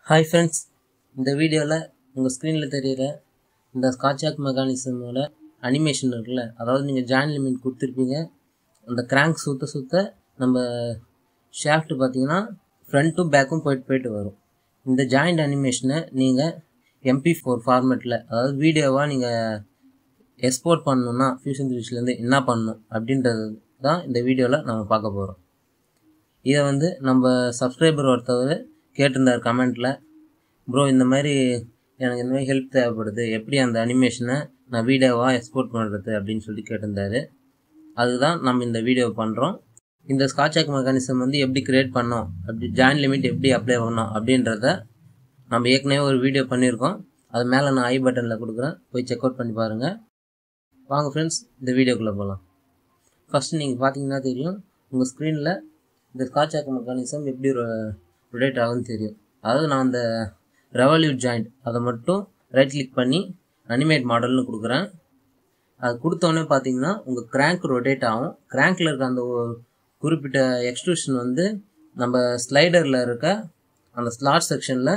hi friends இந்த வீடியோவில் உங்கள் ஸ்க்ரீனில் தெரியிற இந்த ஸ்காட்சாக் மெக்கானிசமோட அனிமேஷன் இருக்குல்ல அதாவது நீங்கள் ஜாயின் லிமிட் கொடுத்துருப்பீங்க அந்த கிராங்க் சுற்ற சுற்ற நம்ம ஷாஃப்ட் பார்த்தீங்கன்னா ஃப்ரண்ட்டும் பேக்கும் போயிட்டு போயிட்டு வரும் இந்த ஜாயிண்ட் அனிமேஷனை நீங்கள் எம்பி ஃபோர் ஃபார்மேட்டில் அதாவது வீடியோவாக நீங்கள் எக்ஸ்போர்ட் பண்ணணுன்னா ஃபியூஷன் த்ரீஸ்லேருந்து என்ன பண்ணணும் அப்படின்றது தான் இந்த வீடியோவில் நம்ம பார்க்க போகிறோம் இதை வந்து நம்ம சப்ஸ்கிரைபர் ஒருத்தவர் கேட்டிருந்தார் கமெண்ட்டில் ப்ரோ இந்த மாதிரி எனக்கு இந்த மாதிரி ஹெல்ப் தேவைப்படுது எப்படி அந்த அனிமேஷனை நான் வீடியோவாக எக்ஸ்போர்ட் பண்ணுறது அப்படின்னு சொல்லி கேட்டிருந்தாரு அதுதான் நம்ம இந்த வீடியோ பண்ணுறோம் இந்த ஸ்காட்சாக் மெக்கானிசம் வந்து எப்படி கிரியேட் பண்ணோம் அப்படி ஜாயின் லிமிட் எப்படி அப்ளை பண்ணோம் அப்படின்றத நம்ம ஏற்கனவே ஒரு வீடியோ பண்ணியிருக்கோம் அது மேலே நான் ஐ பட்டனில் கொடுக்குறேன் போய் செக் அவுட் பண்ணி பாருங்கள் வாங்க ஃப்ரெண்ட்ஸ் இந்த வீடியோக்குள்ளே போகலாம் ஃபஸ்ட்டு நீங்கள் பார்த்தீங்கன்னா தெரியும் உங்கள் ஸ்க்ரீனில் இந்த ஸ்காட்சாக் மெக்கானிசம் எப்படி ரொட்டேட் ஆகுதுன்னு தெரியும் அதாவது நான் அந்த ரெவல்யூட் ஜாயிண்ட் அதை மட்டும் ரைட் கிளிக் பண்ணி அனிமேட் மாடல்னு கொடுக்குறேன் அது கொடுத்தோடனே பார்த்தீங்கன்னா உங்கள் கிராங்க் ரொட்டேட் ஆகும் கிராங்க்கில் இருக்க அந்த ஒரு குறிப்பிட்ட எக்ஸ்ட்ரூஷன் வந்து நம்ம ஸ்லைடரில் இருக்க அந்த ஸ்லாட் செக்ஷனில்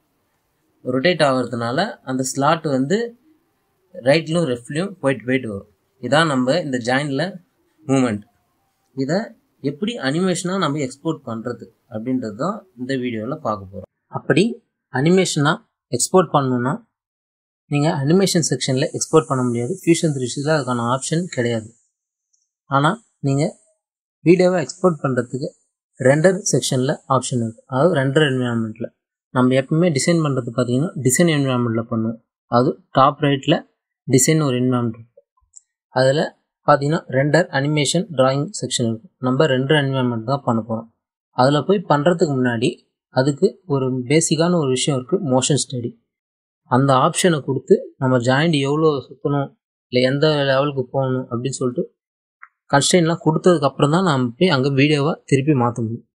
ரொட்டேட் ஆகிறதுனால அந்த ஸ்லாட் வந்து ரைட்லையும் லெஃப்ட்லையும் போயிட்டு போயிட்டு வரும் இதான் நம்ம இந்த ஜாயிண்டில் மூமெண்ட் இதை எப்படி அனிமேஷனாக நம்ம எக்ஸ்போர்ட் பண்ணுறது அப்படின்றது தான் இந்த வீடியோவில் பார்க்க போகிறோம் அப்படி அனிமேஷனாக எக்ஸ்போர்ட் பண்ணணுன்னா நீங்கள் அனிமேஷன் செக்ஷனில் எக்ஸ்போர்ட் பண்ண முடியாது ஃபியூஷன் த்ரீஸில் அதுக்கான ஆப்ஷன் கிடையாது ஆனால் நீங்கள் வீடியோவை எக்ஸ்போர்ட் பண்ணுறதுக்கு ரெண்டர் செக்ஷனில் ஆப்ஷன் இருக்குது அதாவது ரெண்டர் என்விரான்மெண்ட்டில் நம்ம எப்பவுமே டிசைன் பண்ணுறது பார்த்தீங்கன்னா டிசைன் என்விரான்மெண்ட்டில் பண்ணுவோம் அது டாப் ரைட்டில் டிசைன் ஒரு என்விரான்மெண்ட் இருக்குது அதில் பார்த்தீங்கன்னா ரெண்டர் அனிமேஷன் டிராயிங் செக்ஷன் இருக்குது நம்ம ரெண்டர் என்விரான்மெண்ட் தான் பண்ண போகிறோம் அதில் போய் பண்ணுறதுக்கு முன்னாடி அதுக்கு ஒரு பேசிக்கான ஒரு விஷயம் இருக்குது மோஷன் ஸ்டடி அந்த ஆப்ஷனை கொடுத்து நம்ம ஜாயிண்ட் எவ்வளோ சுற்றணும் இல்லை எந்த லெவலுக்கு போகணும் அப்படின்னு சொல்லிட்டு கன்ஸ்டன்ட்லாம் கொடுத்ததுக்கப்புறம் தான் நம்ம போய் அங்கே வீடியோவை திருப்பி மாற்ற முடியும்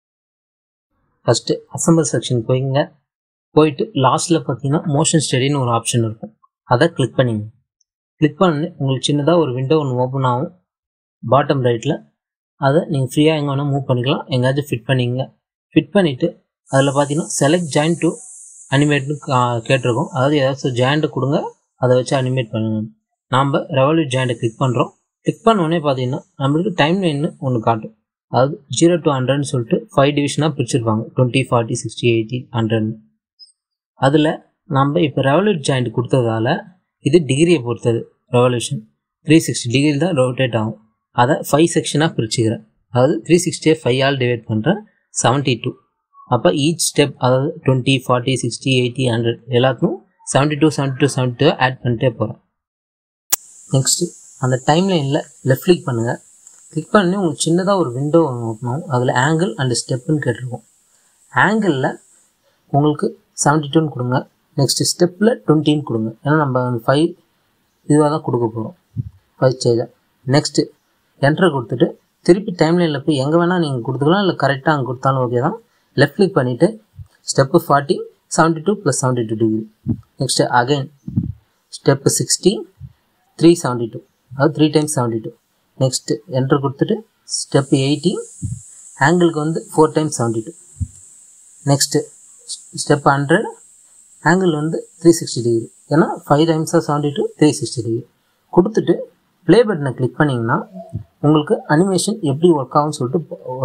ஃபஸ்ட்டு அசம்பிள் செக்ஷன் போய்ங்க போயிட்டு லாஸ்ட்டில் பார்த்தீங்கன்னா மோஷன் ஸ்டடின்னு ஒரு ஆப்ஷன் இருக்கும் அதை கிளிக் பண்ணிங்க கிளிக் பண்ணி உங்களுக்கு சின்னதாக ஒரு விண்டோ ஒன்று ஓப்பன் ஆகும் பாட்டம் ரைட்டில் அதை நீங்கள் ஃப்ரீயாக எங்கே வேணால் மூவ் பண்ணிக்கலாம் எங்கேயாச்சும் ஃபிட் பண்ணிங்க ஃபிட் பண்ணிவிட்டு அதில் பார்த்தீங்கன்னா செலக்ட் ஜாயின் டு அனிமேட்னு கேட்டிருக்கோம் அதாவது ஏதாச்சும் ஜாயிண்ட்டை கொடுங்க அதை வச்சு அனிமேட் பண்ணுங்க நாம் ரெவல்யூட் ஜாயிண்ட்டை கிளிக் பண்ணுறோம் கிளிக் பண்ணோடனே பார்த்தீங்கன்னா நம்மளுக்கு டைம் லைன்னு ஒன்று காட்டும் அதாவது ஜீரோ டு ஹண்ட்ரட்னு சொல்லிட்டு ஃபைவ் டிவிஷனாக பிரிச்சிருப்பாங்க டுவெண்ட்டி ஃபார்ட்டி சிக்ஸ்டி எயிட்டி ஹண்ட்ரட்னு அதில் நம்ம இப்போ ரெவல்யூட் ஜாயிண்ட் கொடுத்ததால இது டிகிரியை பொறுத்தது ரெவல்யூஷன் த்ரீ சிக்ஸ்டி டிகிரி தான் ரொட்டேட் ஆகும் அதை ஃபைவ் செக்ஷனாக பிரிச்சுக்கிறேன் அதாவது த்ரீ சிக்ஸ்டியை ஃபைவ் ஆல் டிவைட் பண்ணுறேன் செவன்ட்டி டூ அப்போ ஈச் ஸ்டெப் அதாவது twenty forty sixty eighty hundred எல்லாத்துக்கும் seventy two seventy two seventy two add பண்ணிட்டே போகிறேன் நெக்ஸ்ட்டு அந்த டைம் லைனில் லெஃப்ட் கிளிக் பண்ணுங்கள் கிளிக் பண்ணி உங்களுக்கு சின்னதாக ஒரு விண்டோ ஓப்பனும் அதில் ஆங்கிள் அண்ட் ஸ்டெப்புன்னு கேட்டிருக்கோம் ஆங்கிளில் உங்களுக்கு செவன்ட்டி டூன்னு கொடுங்க நெக்ஸ்ட்டு ஸ்டெப்பில் டுவெண்ட்டின்னு கொடுங்க ஏன்னா நம்ம ஃபைவ் இதுவாக தான் கொடுக்க போகிறோம் ஃபைவ் ஸ்டேஜாக நெக்ஸ்ட்டு என்ட்ரு கொடுத்துட்டு திருப்பி டைம்லைனில் போய் எங்கே வேணால் நீங்கள் கொடுத்துக்கலாம் இல்லை கரெக்டாக அங்கே கொடுத்தாலும் ஓகே தான் லெஃப்ட் கிளிக் பண்ணிவிட்டு step forty seventy two plus seventy two degree next again step sixty three seventy two அதாவது three times seventy two next enter கொடுத்துட்டு ஸ்டெப்பு எயிட்டி ஆங்கிளுக்கு வந்து four times seventy two next step hundred angle வந்து three sixty degree ஏன்னா five டைம்ஸாக seventy two three sixty degree கொடுத்துட்டு play பட்டனை click பண்ணிங்கன்னா உங்களுக்கு அனிமேஷன் எப்படி ஒர்க் ஆகும்னு சொல்லிட்டு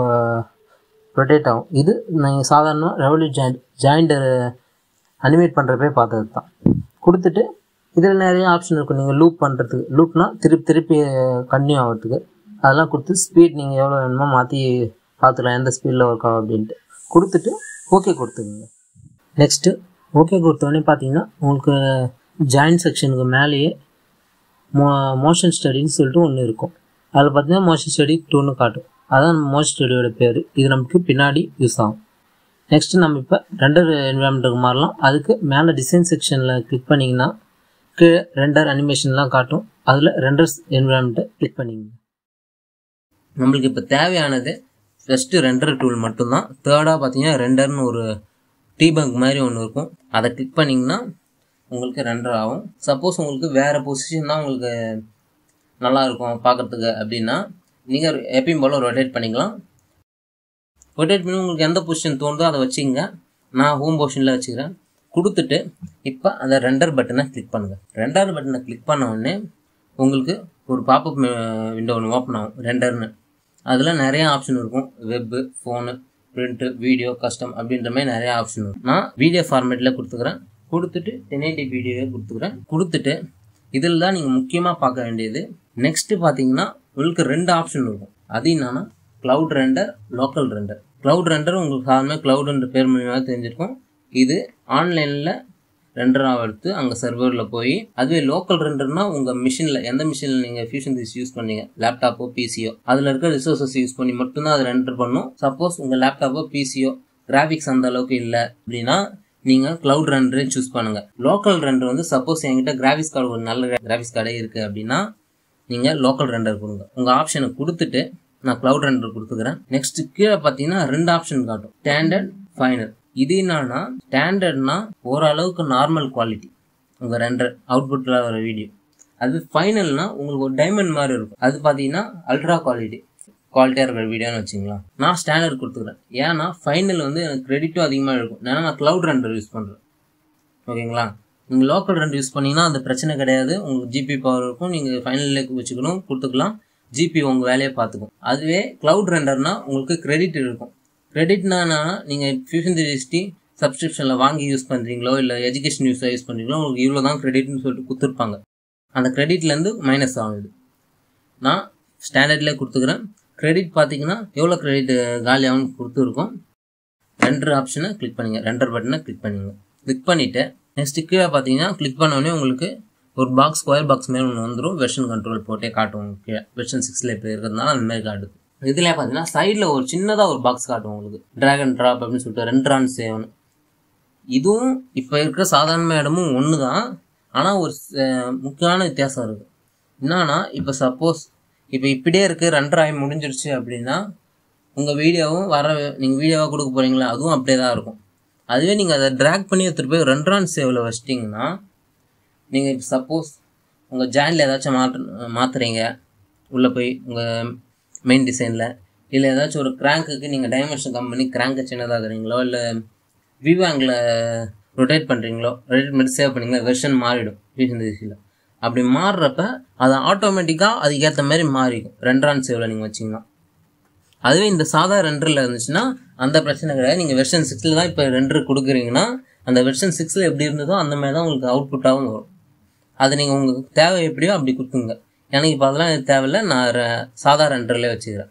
ரொட்டேட் ஆகும் இது நீங்கள் சாதாரணமாக ரெவல்யூ ஜாயிண்ட் ஜாயிண்ட் அனிமேட் பண்ணுறப்பே பார்த்தது தான் கொடுத்துட்டு இதில் நிறைய ஆப்ஷன் இருக்கும் நீங்கள் லூப் பண்ணுறதுக்கு லூப்னா திருப்பி திருப்பி கண்டினியூ ஆகிறதுக்கு அதெல்லாம் கொடுத்து ஸ்பீட் நீங்கள் எவ்வளோ வேணுமோ மாற்றி பார்த்துக்கலாம் எந்த ஸ்பீடில் ஒர்க் ஆகும் அப்படின்ட்டு கொடுத்துட்டு ஓகே கொடுத்துக்குங்க நெக்ஸ்ட்டு ஓகே கொடுத்தோடனே பார்த்தீங்கன்னா உங்களுக்கு ஜாயின் செக்ஷனுக்கு மேலேயே மோ மோஷன் ஸ்டடின்னு சொல்லிட்டு ஒன்று இருக்கும் அதில் பார்த்தீங்கன்னா மோஷன் ஸ்டடி டூன்னு காட்டும் அதான் நம்ம மோஷன் ஸ்டடியோட பேர் இது நமக்கு பின்னாடி யூஸ் ஆகும் நெக்ஸ்ட்டு நம்ம இப்போ ரெண்டர் என்விரான்மெண்ட்டுக்கு மாறலாம் அதுக்கு மேலே டிசைன் செக்ஷனில் கிளிக் பண்ணிங்கன்னா கீழே ரெண்டர் அனிமேஷன்லாம் காட்டும் அதில் ரெண்டர்ஸ் என்விரான்மெண்ட்டை கிளிக் பண்ணிங்க நம்மளுக்கு இப்போ தேவையானது ஃபஸ்ட்டு ரெண்டர் டூல் மட்டும்தான் தேர்டாக பார்த்தீங்கன்னா ரெண்டர்னு ஒரு டீபங்க் மாதிரி ஒன்று இருக்கும் அதை கிளிக் பண்ணிங்கன்னா உங்களுக்கு ரெண்டர் ஆகும் சப்போஸ் உங்களுக்கு வேறு பொசிஷன் தான் உங்களுக்கு நல்லாயிருக்கும் பார்க்குறதுக்கு அப்படின்னா நீங்கள் எப்பயும் போல் ரொட்டேட் பண்ணிக்கலாம் ரொட்டேட் பண்ணி உங்களுக்கு எந்த பொசிஷன் தோணுதோ அதை வச்சுங்க நான் ஹோம் போர்ஷனில் வச்சுக்கிறேன் கொடுத்துட்டு இப்போ அந்த ரெண்டர் பட்டனை கிளிக் பண்ணுங்கள் ரெண்டர் பட்டனை கிளிக் பண்ண உடனே உங்களுக்கு ஒரு பாப்பப் விண்டோ ஒன்று ஓப்பன் ஆகும் ரெண்டர்னு அதில் நிறைய ஆப்ஷன் இருக்கும் வெப்பு ஃபோனு பிரிண்ட்டு வீடியோ கஸ்டம் அப்படின்ற மாதிரி நிறைய ஆப்ஷன் இருக்கும் நான் வீடியோ ஃபார்மேட்டில் கொடுத்துக்கிறேன் கொடுத்துட்டு டென் எயிட்டி வீடியோவே கொடுத்துக்கிறேன் கொடுத்துட்டு இதில் தான் நீங்கள் முக்கியமாக பார்க்க வேண்டியது நெக்ஸ்ட்டு பார்த்தீங்கன்னா உங்களுக்கு ரெண்டு ஆப்ஷன் இருக்கும் அது என்னன்னா cloud render local render cloud render உங்களுக்கு சாதாரண க்ளவுடுன்ற பேர் மூலியமாக தெரிஞ்சிருக்கும் இது ஆன்லைனில் ரெண்டராக எடுத்து அங்கே சர்வரில் போய் அதுவே லோக்கல் ரெண்டர்னா உங்கள் மிஷினில் எந்த மிஷினில் நீங்கள் ஃபியூஷன் திஸ் யூஸ் பண்ணீங்க லேப்டாப்போ பிசியோ அதில் இருக்க ரிசோர்ஸஸ் யூஸ் பண்ணி மட்டும்தான் அது ரெண்டர் பண்ணும் சப்போஸ் உங்கள் லேப்டாப்போ பிசியோ கிராஃபிக்ஸ் அந்த அளவுக்கு இல்லை அப்படின்னா நீங்கள் க்ளவுட் ரெண்டரே சூஸ் பண்ணுங்கள் லோக்கல் ரெண்டர் வந்து சப்போஸ் என்கிட்ட கிராஃபிக்ஸ் கார்டு ஒரு நல்ல கிராஃபிக்ஸ் கார்டே இருக்குது அப்படின்னா நீங்கள் லோக்கல் ரெண்டர் கொடுங்க உங்கள் ஆப்ஷனை கொடுத்துட்டு நான் க்ளவுட் ரெண்டர் கொடுத்துக்கிறேன் நெக்ஸ்ட் கீழே பார்த்தீங்கன்னா ரெண்டு ஆப்ஷன் காட்டும் ஸ்டாண்டர்ட் ஃபைனல் இது என்னன்னா ஸ்டாண்டர்ட்னா ஓரளவுக்கு நார்மல் குவாலிட்டி உங்கள் ரெண்டர் அவுட்புட்டில் வர வீடியோ அது ஃபைனல்னா உங்களுக்கு ஒரு டைமண்ட் மாதிரி இருக்கும் அது பார்த்தீங்கன்னா அல்ட்ரா குவாலிட்டி குவாலிட்டியாக இருக்கிற வீடியோன்னு வச்சுங்களா நான் ஸ்டாண்டர்ட் கொடுத்துக்கிறேன் ஏன்னா ஃபைனல் வந்து எனக்கு கிரெடிட்டும் அதிகமாக இருக்கும் ஏன்னா நான் க்ளவுட் ரெண்டர் யூஸ் பண்ணுறேன் ஓகேங்களா நீங்கள் லோக்கல் ரெண்ட் யூஸ் பண்ணிங்கன்னா அந்த பிரச்சனை கிடையாது உங்களுக்கு ஜிபி பவர் இருக்கும் நீங்கள் ஃபைனலில் வச்சுக்கணும் கொடுத்துக்கலாம் ஜிபி உங்கள் வேலையை பார்த்துக்கும் அதுவே க்ளவுட் ரெண்டர்னா உங்களுக்கு கிரெடிட் இருக்கும் கிரெடிட்னா நீங்கள் ஃபியூஷன் த்ரீ சப்ஸ்கிரிப்ஷனில் வாங்கி யூஸ் பண்ணுறீங்களோ இல்லை எஜுகேஷன் யூஸாக யூஸ் பண்ணுறீங்களோ உங்களுக்கு இவ்வளோ தான் கிரெடிட்னு சொல்லிட்டு கொடுத்துருப்பாங்க அந்த கிரெடிட்லேருந்து மைனஸ் ஆகுது நான் ஸ்டாண்டர்ட்லேயே கொடுத்துக்கிறேன் கிரெடிட் பார்த்தீங்கன்னா எவ்வளோ கிரெடிட் காலியாகும்னு கொடுத்துருக்கோம் ரெண்டர் ஆப்ஷனை கிளிக் பண்ணுங்க ரெண்டர் பட்டனை கிளிக் பண்ணுங்க கிளிக் பண்ணிவிட்டு நெக்ஸ்ட் கீழே பார்த்தீங்கன்னா கிளிக் பண்ணோடனே உங்களுக்கு ஒரு பாக்ஸ் ஸ்கொயர் பாக்ஸ் மாதிரி ஒன்று வந்துடும் வெர்ஷன் கண்ட்ரோல் போட்டே காட்டும் கீழே வெர்ஷன் சிக்ஸில் இப்போ இருக்கிறதுனால அந்த மாதிரி காட்டுது இதில் பார்த்தீங்கன்னா சைடில் ஒரு சின்னதாக ஒரு பாக்ஸ் காட்டும் உங்களுக்கு ட்ராகன் ட்ராப் அப்படின்னு சொல்லிட்டு ரெண்ட்ரான் சேவன் இதுவும் இப்போ இருக்கிற சாதாரண இடமும் ஒன்று தான் ஆனால் ஒரு முக்கியமான வித்தியாசம் இருக்குது என்னன்னா இப்போ சப்போஸ் இப்போ இப்படியே இருக்குது ரெண்டரை முடிஞ்சிருச்சு அப்படின்னா உங்கள் வீடியோவும் வர நீங்கள் வீடியோவாக கொடுக்க போகிறீங்களா அதுவும் அப்படியே தான் இருக்கும் அதுவே நீங்கள் அதை ட்ராக் பண்ணி எடுத்துகிட்டு போய் ரெண்ட்ரான் சேவில் வச்சிட்டிங்கன்னா நீங்கள் இப்போ சப்போஸ் உங்கள் ஜேனில் ஏதாச்சும் மாற்ற மாற்றுறீங்க உள்ளே போய் உங்கள் மெயின் டிசைனில் இல்லை ஏதாச்சும் ஒரு கிராங்க்குக்கு நீங்கள் டைமென்ஷன் கம்பெனி கிராங்கை சின்னதாகிறீங்களோ இல்லை விவோ ஆங்கில் ரொட்டேட் பண்ணுறீங்களோ ரொட்டேட் பண்ணி சேவ் பண்ணிங்களா வெர்ஷன் மாறிடும் ஃபியூஷன் திசியில் அப்படி மாறுறப்ப அது ஆட்டோமேட்டிக்காக அதுக்கேற்ற மாதிரி மாறிக்கும் ரெண்டரான் சேவில் நீங்கள் வச்சிங்கன்னா அதுவே இந்த சாதா ரெண்டரில் இருந்துச்சுன்னா அந்த பிரச்சனை கிடையாது நீங்கள் வெர்ஷன் சிக்ஸில் தான் இப்போ ரெண்டர் கொடுக்குறீங்கன்னா அந்த வெர்ஷன் சிக்ஸில் எப்படி இருந்ததோ அந்த மாதிரி தான் உங்களுக்கு அவுட்புட்டாகவும் வரும் அது நீங்கள் உங்களுக்கு தேவை எப்படியோ அப்படி கொடுத்துங்க எனக்கு இப்போ அதெல்லாம் எனக்கு தேவையில்லை நான் ர- சாதா ரெண்டரில் வச்சுக்கிறேன்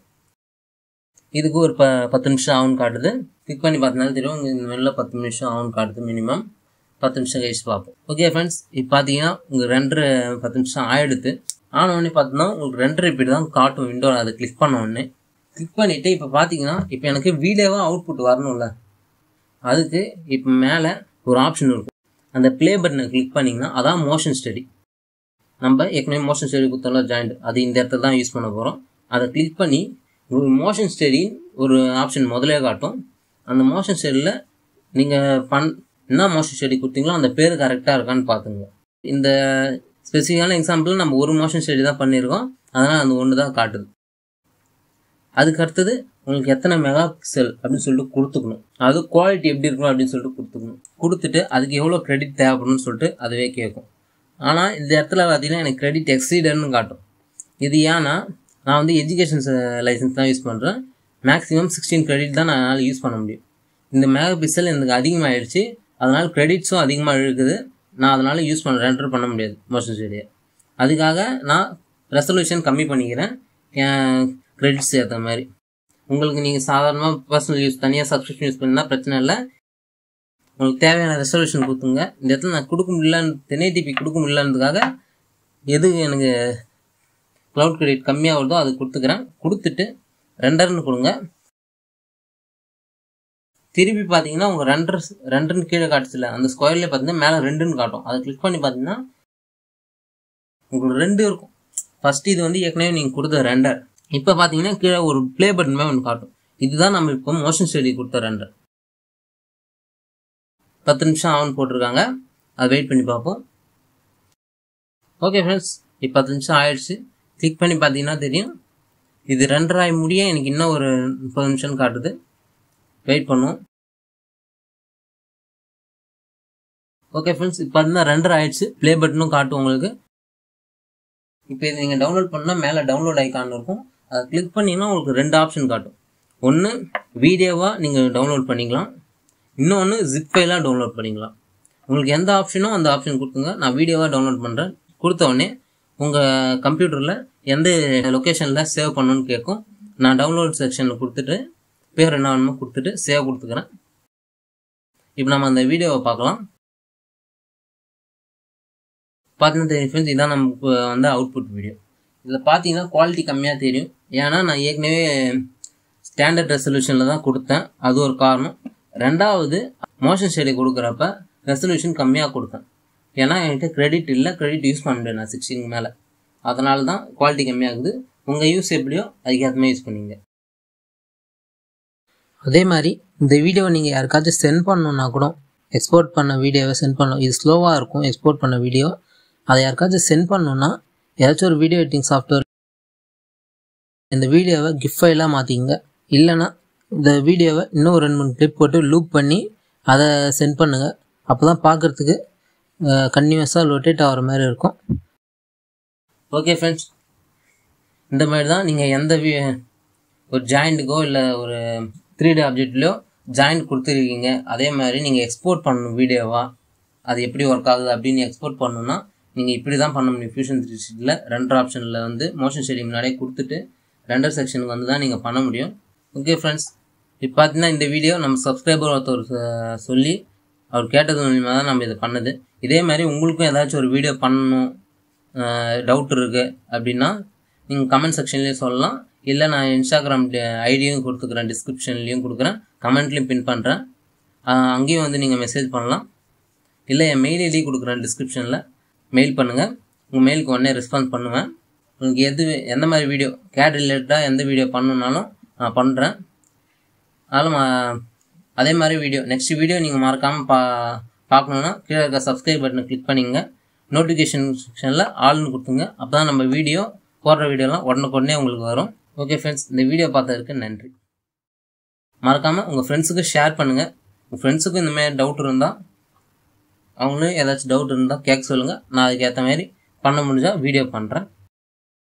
இதுக்கு ஒரு ப பத்து நிமிஷம் ஆகும்னு காட்டுது கிளிக் பண்ணி பார்த்தனாலும் தெரியும் உங்கள் இந்த வெளில பத்து நிமிஷம் ஆகும்னு காட்டுது மினிமம் பத்து நிமிஷம் கழிச்சு பார்ப்போம் ஓகே ஃப்ரெண்ட்ஸ் இப்போ பார்த்தீங்கன்னா உங்கள் ரெண்டு பத்து நிமிஷம் ஆயிடுது ஆன உடனே பார்த்தீங்கன்னா உங்களுக்கு ரெண்டு ரிப்பீட் தான் காட்டும் விண்டோவில் அதை கிளிக் பண்ண உடனே கிளிக் பண்ணிவிட்டு இப்போ பார்த்தீங்கன்னா இப்போ எனக்கு வீடியோவாக அவுட்புட் வரணும்ல அதுக்கு இப்போ மேலே ஒரு ஆப்ஷன் இருக்கும் அந்த ப்ளே பட்டனை கிளிக் பண்ணிங்கன்னா அதான் மோஷன் ஸ்டடி நம்ம ஏற்கனவே மோஷன் ஸ்டடி கொடுத்தோம்ல ஜாயிண்ட் அது இந்த இடத்துல தான் யூஸ் பண்ண போகிறோம் அதை கிளிக் பண்ணி ஒரு மோஷன் ஸ்டடி ஒரு ஆப்ஷன் முதலே காட்டும் அந்த மோஷன் ஸ்டடியில் நீங்கள் பண் என்ன மோஷன் ஸ்டடி கொடுத்தீங்களோ அந்த பேர் கரெக்டாக இருக்கான்னு பார்த்துங்க இந்த ஸ்பெசிஃபிக்கான எக்ஸாம்பிள் நம்ம ஒரு மோஷன் ஸ்டடி தான் பண்ணியிருக்கோம் அதனால் அந்த ஒன்று தான் காட்டுது அதுக்கு அடுத்தது உங்களுக்கு எத்தனை மெகா பிக்சல் அப்படின்னு சொல்லிட்டு கொடுத்துக்கணும் அது குவாலிட்டி எப்படி இருக்கணும் அப்படின்னு சொல்லிட்டு கொடுத்துக்கணும் கொடுத்துட்டு அதுக்கு எவ்வளோ கிரெடிட் தேவைப்படும்னு சொல்லிட்டு அதுவே கேட்கும் ஆனால் இந்த இடத்துல பார்த்தீங்கன்னா எனக்கு கிரெடிட் எக்ஸீடர்னு காட்டும் இது ஏன்னா நான் வந்து எஜுகேஷன் லைசன்ஸ் தான் யூஸ் பண்ணுறேன் மேக்ஸிமம் சிக்ஸ்டீன் கிரெடிட் தான் நான் யூஸ் பண்ண முடியும் இந்த மெகா பிக்சல் எனக்கு அதிகமாகிடுச்சு அதனால் கிரெடிட்ஸும் அதிகமாக இருக்குது நான் அதனால் யூஸ் பண்ண ரெண்டர் பண்ண முடியாது மோஷன் ஸ்டடியை அதுக்காக நான் ரெசல்யூஷன் கம்மி பண்ணிக்கிறேன் என் கிரெடிட்ஸ் ஏற்ற மாதிரி உங்களுக்கு நீங்கள் சாதாரணமாக பர்சனல் யூஸ் தனியாக சப்ஸ்கிரிப்ஷன் யூஸ் பண்ணால் பிரச்சனை இல்லை உங்களுக்கு தேவையான ரெசல்யூஷன் கொடுத்துங்க இந்த இடத்துல நான் கொடுக்க முடியலன்னு தென் டிபி கொடுக்க முடியலன்றதுக்காக எது எனக்கு க்ளவுட் கிரெடிட் கம்மியாக வருதோ அது கொடுத்துக்கிறேன் கொடுத்துட்டு ரெண்டர்னு கொடுங்க திருப்பி பார்த்தீங்கன்னா உங்கள் ரெண்டர் ரெண்டுன்னு கீழே காட்டுச்சுல அந்த ஸ்கொயர்லேயே பார்த்தீங்கன்னா மேலே ரெண்டுன்னு காட்டும் அதை கிளிக் பண்ணி பார்த்தீங்கன்னா உங்களுக்கு ரெண்டு இருக்கும் ஃபர்ஸ்ட் இது வந்து ஏற்கனவே நீங்கள் கொடுத்த ரெண்டர் இப்போ பார்த்தீங்கன்னா கீழே ஒரு ப்ளே பட்டன் மாதிரி ஒன்று காட்டும் இதுதான் நம்ம இப்போ மோஷன் ஸ்டடி கொடுத்த ரெண்டர் பத்து நிமிஷம் ஆன் போட்டிருக்காங்க அதை வெயிட் பண்ணி பார்ப்போம் ஓகே ஃப்ரெண்ட்ஸ் இப்போ பத்து நிமிஷம் ஆயிடுச்சு கிளிக் பண்ணி பார்த்தீங்கன்னா தெரியும் இது ரெண்டரை முடிய எனக்கு இன்னும் ஒரு முப்பது நிமிஷம் காட்டுது வெயிட் பண்ணுவோம் ஓகே ஃப்ரெண்ட்ஸ் இப்போ பார்த்தீங்கன்னா ரெண்டரை ஆயிடுச்சு ப்ளே பட்டனும் காட்டும் உங்களுக்கு இப்போ இது நீங்கள் டவுன்லோட் பண்ணால் மேலே டவுன்லோட் ஐக்கான் இருக்கும் அதை கிளிக் பண்ணிங்கன்னா உங்களுக்கு ரெண்டு ஆப்ஷன் காட்டும் ஒன்று வீடியோவாக நீங்கள் டவுன்லோட் பண்ணிக்கலாம் இன்னொன்று ஜிப் ஃபைலாக டவுன்லோட் பண்ணிக்கலாம் உங்களுக்கு எந்த ஆப்ஷனோ அந்த ஆப்ஷன் கொடுத்துங்க நான் வீடியோவாக டவுன்லோட் பண்ணுறேன் கொடுத்த உடனே உங்கள் கம்ப்யூட்டரில் எந்த லொக்கேஷனில் சேவ் பண்ணணும்னு கேட்கும் நான் டவுன்லோட் செக்ஷனில் கொடுத்துட்டு பேர் என்ன வேணுமோ கொடுத்துட்டு சேவ் கொடுத்துக்கிறேன் இப்போ நம்ம அந்த வீடியோவை பார்க்கலாம் பார்த்தீங்கன்னா தெரியும் ஃப்ரெண்ட்ஸ் இதான் நமக்கு வந்து அவுட்புட் வீடியோ இதில் பார்த்தீங்கன்னா குவாலிட்டி கம்மியாக தெரியும் ஏன்னா நான் ஏற்கனவே ஸ்டாண்டர்ட் ரெசல்யூஷனில் தான் கொடுத்தேன் அது ஒரு காரணம் ரெண்டாவது மோஷன் ஸ்டடி கொடுக்குறப்ப ரெசல்யூஷன் கம்மியாக கொடுத்தேன் ஏன்னா என்கிட்ட கிரெடிட் இல்லை கிரெடிட் யூஸ் பண்ண முடியாது நான் சிக்ஸ்டின் மேலே அதனால தான் குவாலிட்டி கம்மியாகுது உங்கள் யூஸ் எப்படியோ அதுக்கேற்ற மாதிரி யூஸ் பண்ணிங்க அதே மாதிரி இந்த வீடியோவை நீங்கள் யாருக்காச்சும் சென்ட் பண்ணணுன்னா கூட எக்ஸ்போர்ட் பண்ண வீடியோவை சென்ட் பண்ணணும் இது ஸ்லோவாக இருக்கும் எக்ஸ்போர்ட் பண்ண வீடியோ அதை யாருக்காச்சும் சென்ட் பண்ணணுன்னா ஏதாச்சும் ஒரு வீடியோ எடிட்டிங் சாஃப்ட்வேர் இந்த வீடியோவை கிஃப்ட் ஃபைலாக மாற்றிங்க இல்லைன்னா இந்த வீடியோவை இன்னும் ரெண்டு மூணு கிளிப் போட்டு லூப் பண்ணி அதை சென்ட் பண்ணுங்கள் அப்போ தான் பார்க்குறதுக்கு கன்டினியூஸாக ரொட்டேட் ஆகிற மாதிரி இருக்கும் ஓகே ஃப்ரெண்ட்ஸ் இந்த மாதிரி தான் நீங்கள் எந்த வி ஒரு ஜாயிண்ட்டுக்கோ இல்லை ஒரு த்ரீ டி ஆப்ஜெக்ட்லையோ ஜாயிண்ட் கொடுத்துருக்கீங்க அதே மாதிரி நீங்கள் எக்ஸ்போர்ட் பண்ணணும் வீடியோவா அது எப்படி ஒர்க் ஆகுது அப்படின்னு எக்ஸ்போர்ட் பண்ணணும்னா நீங்கள் இப்படி தான் பண்ண முடியும் ஃபியூஷன் த்ரீ ஷீட்டில் ரெண்டர் ஆப்ஷனில் வந்து மோஷன் ஷெடி முன்னாடியே கொடுத்துட்டு ரெண்டர் செக்ஷனுக்கு வந்து தான் நீங்கள் பண்ண முடியும் ஓகே ஃப்ரெண்ட்ஸ் இப்போ பார்த்தீங்கன்னா இந்த வீடியோ நம்ம சப்ஸ்கிரைபர் ஒருத்தர் சொல்லி அவர் கேட்டது மூலியமாக தான் நம்ம இதை பண்ணது இதே மாதிரி உங்களுக்கும் ஏதாச்சும் ஒரு வீடியோ பண்ணணும் டவுட் இருக்குது அப்படின்னா நீங்கள் கமெண்ட் செக்ஷன்லேயும் சொல்லலாம் இல்லை நான் இன்ஸ்டாகிராம் ஐடியும் கொடுத்துக்கிறேன் டிஸ்கிரிப்ஷன்லேயும் கொடுக்குறேன் கமெண்ட்லேயும் பின் பண்ணுறேன் அங்கேயும் வந்து நீங்கள் மெசேஜ் பண்ணலாம் இல்லை என் மெயில் ஐடி கொடுக்குறேன் டிஸ்கிரிப்ஷனில் மெயில் பண்ணுங்கள் உங்கள் மெயிலுக்கு உடனே ரெஸ்பான்ஸ் பண்ணுவேன் உங்களுக்கு எது எந்த மாதிரி வீடியோ கேட் ரிலேட்டடாக எந்த வீடியோ பண்ணணுன்னாலும் நான் பண்ணுறேன் அதனால் அதே மாதிரி வீடியோ நெக்ஸ்ட் வீடியோ நீங்கள் மறக்காமல் பா பார்க்கணுன்னா கீழே இருக்க சப்ஸ்கிரைப் பட்டனை கிளிக் பண்ணிங்க நோட்டிஃபிகேஷன் செக்ஷனில் ஆள்னு கொடுத்துங்க அப்போ தான் நம்ம வீடியோ போடுற வீடியோலாம் உடனுக்குடனே உங்களுக்கு வரும் ஓகே ஃப்ரெண்ட்ஸ் இந்த வீடியோ பார்த்ததுக்கு நன்றி மறக்காமல் உங்கள் ஃப்ரெண்ட்ஸுக்கு ஷேர் பண்ணுங்கள் உங்கள் ஃப்ரெண்ட்ஸுக்கும் இந்த மாதிரி டவுட் இருந்தால் அவங்களும் ஏதாச்சும் டவுட் இருந்தால் கேட்க சொல்லுங்கள் நான் அதுக்கு ஏற்ற மாதிரி பண்ண முடிஞ்சால் வீடியோ பண்ணுறேன்